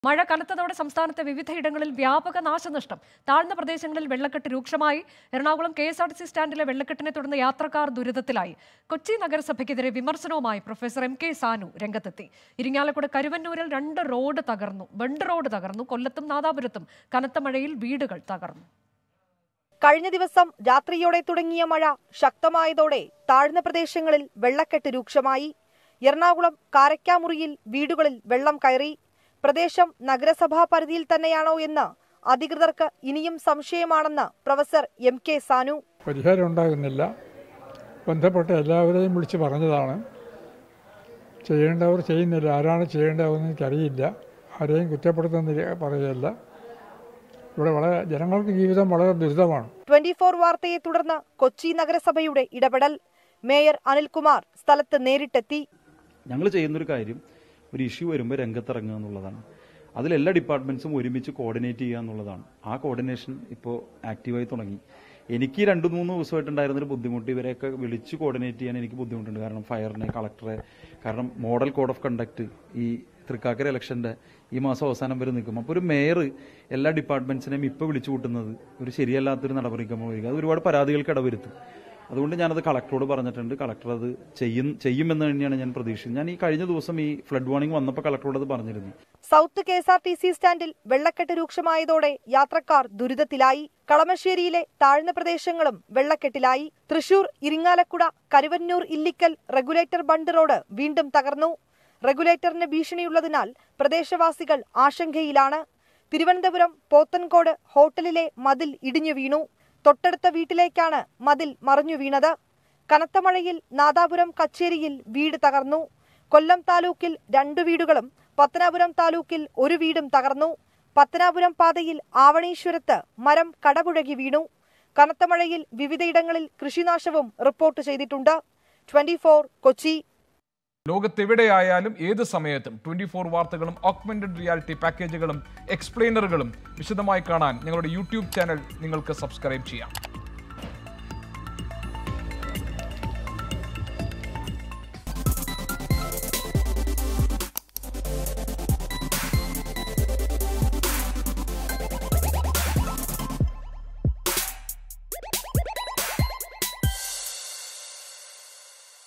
മഴ കനത്തതോടെ സംസ്ഥാനത്തെ വിവിധയിടങ്ങളിൽ വ്യാപക നാശനഷ്ടം താഴ്ന്ന പ്രദേശങ്ങളിൽ വെള്ളക്കെട്ട് രൂക്ഷമായി Ernakulam K S R T C സ്റ്റാൻഡിലെ വെള്ളക്കെട്ടിനെ തുടർന്ന് യാത്രക്കാർ ദുരിതത്തിലായി കൊച്ചി നഗരസഭയ്ക്കെതിരെ വിമർശനവുമായി പ്രൊഫസർ എം കെ സാനു രംഗത്തെത്തി ഇരിങ്ങാലക്കുട കരുവന്നൂരിൽ രണ്ട് റോഡ് തകർന്നു ബണ്ട് റോഡ് തകർന്നു കൊല്ലത്തും നാദാപുരത്തും കനത്ത മഴയിൽ വീടുകൾ തകർന്നു കഴിഞ്ഞ ദിവസം രാത്രിയോടെ തുടങ്ങിയ മഴ ശക്തമായതോടെ താഴ്ന്ന പ്രദേശങ്ങളിൽ വെള്ളക്കെട്ട് രൂക്ഷമായി എറണാകുളം കാരക്കാമുറിയിൽ വീടുകളിൽ വെള്ളം കയറി പ്രദേശം നഗരസഭാ പരിധിയിൽ തന്നെയാണോ എന്ന് അധികൃതർക്ക് ഇനിയും സംശയമാണെന്ന് പ്രൊഫസർ എം കെ സാനു പരിഹാരം ഉണ്ടാകുന്നില്ല ബന്ധപ്പെട്ട എല്ലാവരെയും വിളിച്ച് പറഞ്ഞതാണ് ചെയ്യേണ്ടവർ ചെയ്യുന്നില്ല ആരാണ് ചെയ്യേണ്ടതെന്ന് എനിക്കറിയില്ല ആരെയും കുറ്റപ്പെടുത്തുന്നില്ല പറയുകയല്ല ഇവിടെ വളരെ ജനങ്ങൾക്ക് ജീവിതം വളരെ ദുരിതമാണ് ട്വന്റി ഫോർ വാർത്തയെ തുടർന്ന് കൊച്ചി നഗരസഭയുടെ ഇടപെടൽ മേയർ അനിൽകുമാർ സ്ഥലത്ത് നേരിട്ടെത്തി ഞങ്ങൾ ചെയ്യുന്നൊരു കാര്യം ഒരു ഇഷ്യൂ വരുമ്പോൾ രംഗത്തിറങ്ങുക എന്നുള്ളതാണ് അതിൽ എല്ലാ ഡിപ്പാർട്ട്മെന്റ്സും ഒരുമിച്ച് കോർഡിനേറ്റ് ചെയ്യുക എന്നുള്ളതാണ് ആ കോർഡിനേഷൻ ഇപ്പോൾ ആക്റ്റീവായി തുടങ്ങി എനിക്ക് രണ്ട് മൂന്ന് ദിവസമായിട്ടുണ്ടായിരുന്നൊരു ബുദ്ധിമുട്ട് ഇവരെയൊക്കെ വിളിച്ച് കോർഡിനേറ്റ് ചെയ്യാൻ എനിക്ക് ബുദ്ധിമുട്ടുണ്ട് കാരണം ഫയറിനെ കളക്ടറെ കാരണം മോഡൽ കോഡ് ഓഫ് കണ്ടക്ട് ഈ തൃക്കാക്കര ഇലക്ഷന്റെ ഈ മാസം അവസാനം വരെ നിൽക്കും അപ്പോൾ ഒരു മേയർ എല്ലാ ഡിപ്പാർട്ട്മെന്റ്സിനെയും ഇപ്പോൾ വിളിച്ചു കൂട്ടുന്നത് ഒരു ശരിയല്ലാത്തൊരു നടപടിക്രമം വരിക അത് ഒരുപാട് പരാതികൾക്ക് ഇടവരുത്തും അതുകൊണ്ട് ഞാനത് കളക്ടറോട് പറഞ്ഞിട്ടുണ്ട് കളക്ടർ അത് ചെയ്യും ചെയ്യുമെന്ന് തന്നെയാണ് ഞാൻ പ്രതീക്ഷിച്ചത് ഞാൻ ഈ കഴിഞ്ഞ ദിവസം ഈ ഫ്ലഡ് വാർണിംഗ് വന്നപ്പോൾ കളക്ടറോട് അത് പറഞ്ഞിരുന്നു south K S R T C സ്റ്റാൻഡിൽ വെള്ളക്കെട്ട് രൂക്ഷമായതോടെ യാത്രക്കാർ ദുരിതത്തിലായി കളമശ്ശേരിയിലെ താഴ്ന്ന പ്രദേശങ്ങളും വെള്ളക്കെട്ടിലായി Thrissur Irinjalakuda Karuvannur Illikkal regulator bund road വീണ്ടും തകർന്നു റെഗുലേറ്ററിന് ഭീഷണിയുള്ളതിനാൽ പ്രദേശവാസികൾ ആശങ്കയിലാണ് തിരുവനന്തപുരം പോത്തൻകോട് ഹോട്ടലിലെ മതിൽ ഇടിഞ്ഞു വീണു തൊട്ടടുത്ത വീട്ടിലേക്കാണ് മതിൽ മറിഞ്ഞു വീണത് കനത്ത മഴയിൽ നാദാപുരം കച്ചേരിയിൽ വീട് തകർന്നു കൊല്ലം താലൂക്കിൽ രണ്ടു വീടുകളും പത്തനാപുരം താലൂക്കിൽ ഒരു വീടും തകർന്നു പത്തനാപുരം പാതയിൽ ആവണീശ്വരത്ത് മരം കടപുഴകി വീണു കനത്ത മഴയിൽ വിവിധയിടങ്ങളിൽ കൃഷിനാശവും റിപ്പോർട്ട് ചെയ്തിട്ടുണ്ട് ട്വന്റി കൊച്ചി ലോകത്തെവിടെയായാലും ഏത് സമയത്തും ട്വന്റി ഫോർ വാർത്തകളും ഓഗ്മെന്റഡ് റിയാലിറ്റി പാക്കേജുകളും എക്സ്പ്ലെയിനറുകളും വിശദമായി കാണാൻ ഞങ്ങളുടെ യൂട്യൂബ് ചാനൽ നിങ്ങൾക്ക് സബ്സ്ക്രൈബ് ചെയ്യാം